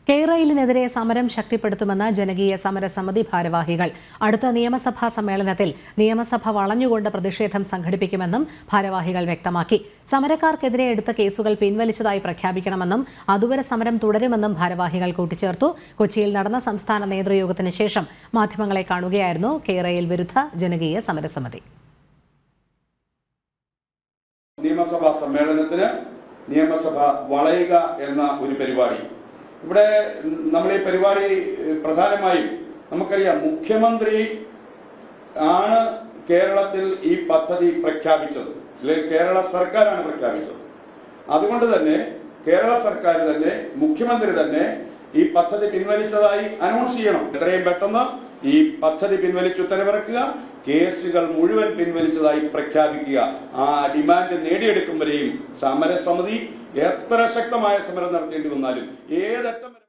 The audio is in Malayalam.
കെയ്റയിലിനെതിരെ സമരം ശക്തിപ്പെടുത്തുമെന്ന് ജനകീയ സമരസമിതി ഭാരവാഹികൾ അടുത്ത നിയമസഭാ സമ്മേളനത്തിൽ നിയമസഭ വളഞ്ഞുകൊണ്ട് പ്രതിഷേധം സംഘടിപ്പിക്കുമെന്നും ഭാരവാഹികൾ വ്യക്തമാക്കി സമരക്കാർക്കെതിരെ എടുത്ത കേസുകൾ പിൻവലിച്ചതായി പ്രഖ്യാപിക്കണമെന്നും അതുവരെ സമരം തുടരുമെന്നും ഭാരവാഹികൾ കൂട്ടിച്ചേർത്തു കൊച്ചിയിൽ നടന്ന സംസ്ഥാന നേതൃയോഗത്തിന് ശേഷം മാധ്യമങ്ങളെ കാണുകയായിരുന്നു കെയ്റയിൽ വിരുദ്ധ ജനകീയ സമരസമിതി നിയമസഭാ സമ്മേളനത്തിന് നിയമസഭ വളയുക എന്ന ഒരു പരിപാടി ഇവിടെ നമ്മൾ ഈ പരിപാടി ഏഹ്, പ്രധാനമായും നമുക്കറിയാം മുഖ്യമന്ത്രി ആണ് കേരളത്തിൽ ഈ പദ്ധതി പ്രഖ്യാപിച്ചത് അല്ലെങ്കിൽ കേരള സർക്കാരാണ് പ്രഖ്യാപിച്ചത് അതുകൊണ്ട് തന്നെ കേരള സർക്കാർ തന്നെ മുഖ്യമന്ത്രി തന്നെ ഈ പദ്ധതി പിൻവലിച്ചതായി അനൗൺസ് ചെയ്യണം എത്രയും പെട്ടെന്ന് ഈ പദ്ധതി പിൻവലിച്ച് ഉത്തരവിറക്കുക കേസുകൾ മുഴുവൻ പിൻവലിച്ചതായി പ്രഖ്യാപിക്കുക ആ ഡിമാൻഡ് നേടിയെടുക്കും വരെയും സമരസമിതി എത്ര ശക്തമായ സമരം നടത്തേണ്ടി വന്നാലും ഏതറ്റം വരെ